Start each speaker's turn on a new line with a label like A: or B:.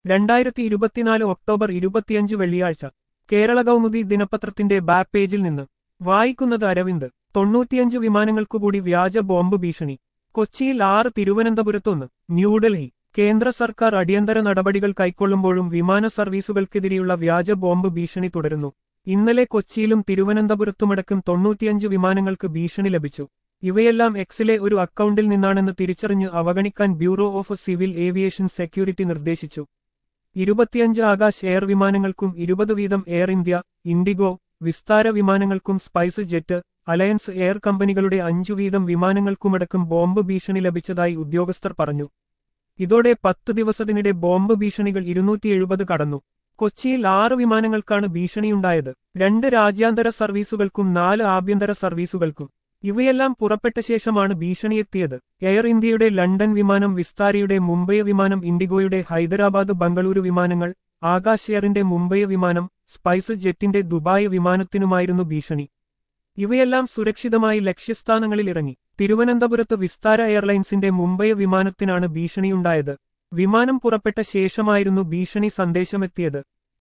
A: രണ്ടായിരത്തി ഇരുപത്തിനാല് ഒക്ടോബർ ഇരുപത്തിയഞ്ച് വെള്ളിയാഴ്ച കേരള കൗമുദി ദിനപത്രത്തിന്റെ ബാക്ക് പേജിൽ നിന്ന് വായിക്കുന്നത് അരവിന്ദ് തൊണ്ണൂറ്റിയഞ്ച് വിമാനങ്ങൾക്കുകൂടി വ്യാജ ബോംബ് ഭീഷണി കൊച്ചിയിൽ ആറ് തിരുവനന്തപുരത്തൊന്ന് ന്യൂഡൽഹി കേന്ദ്ര സർക്കാർ അടിയന്തര നടപടികൾ കൈക്കൊള്ളുമ്പോഴും വിമാന സർവീസുകൾക്കെതിരെയുള്ള വ്യാജ ബോംബ് ഭീഷണി തുടരുന്നു ഇന്നലെ കൊച്ചിയിലും തിരുവനന്തപുരത്തുമടക്കം തൊണ്ണൂറ്റിയഞ്ച് വിമാനങ്ങൾക്ക് ഭീഷണി ലഭിച്ചു ഇവയെല്ലാം എക്സിലെ ഒരു അക്കൗണ്ടിൽ നിന്നാണെന്ന് തിരിച്ചറിഞ്ഞ് അവഗണിക്കാൻ bureau of civil aviation security നിർദ്ദേശിച്ചു ഇരുപത്തിയഞ്ച് ആകാശ് എയർ വിമാനങ്ങൾക്കും ഇരുപത് വീതം എയർ ഇന്ത്യ ഇൻഡിഗോ വിസ്താര വിമാനങ്ങൾക്കും സ്പൈസ് ജെറ്റ് അലയൻസ് എയർ കമ്പനികളുടെ അഞ്ചു വീതം വിമാനങ്ങൾക്കുമടക്കം ബോംബ് ഭീഷണി ലഭിച്ചതായി ഉദ്യോഗസ്ഥർ പറഞ്ഞു ഇതോടെ പത്ത് ദിവസത്തിനിടെ ബോംബ് ഭീഷണികൾ ഇരുന്നൂറ്റി എഴുപത് കടന്നു കൊച്ചിയിൽ ആറ് വിമാനങ്ങൾക്കാണ് ഭീഷണിയുണ്ടായത് രണ്ട് രാജ്യാന്തര സർവീസുകൾക്കും നാല് ആഭ്യന്തര സർവീസുകൾക്കും ഇവയെല്ലാം പുറപ്പെട്ട ശേഷമാണ് ഭീഷണിയെത്തിയത് എയർ ഇന്ത്യയുടെ ലണ്ടൻ വിമാനം വിസ്താരയുടെ മുംബൈ വിമാനം ഇൻഡിഗോയുടെ ഹൈദരാബാദ് ബംഗളൂരു വിമാനങ്ങൾ ആകാശ് എയറിന്റെ മുംബൈ വിമാനം സ്പൈസ് ജെറ്റിന്റെ ദുബായ് വിമാനത്തിനുമായിരുന്നു ഭീഷണി ഇവയെല്ലാം സുരക്ഷിതമായി ലക്ഷ്യസ്ഥാനങ്ങളിൽ ഇറങ്ങി തിരുവനന്തപുരത്ത് വിസ്താര എയർലൈൻസിന്റെ മുംബൈ വിമാനത്തിനാണ് ഭീഷണിയുണ്ടായത് വിമാനം പുറപ്പെട്ട ശേഷമായിരുന്നു ഭീഷണി സന്ദേശമെത്തിയത്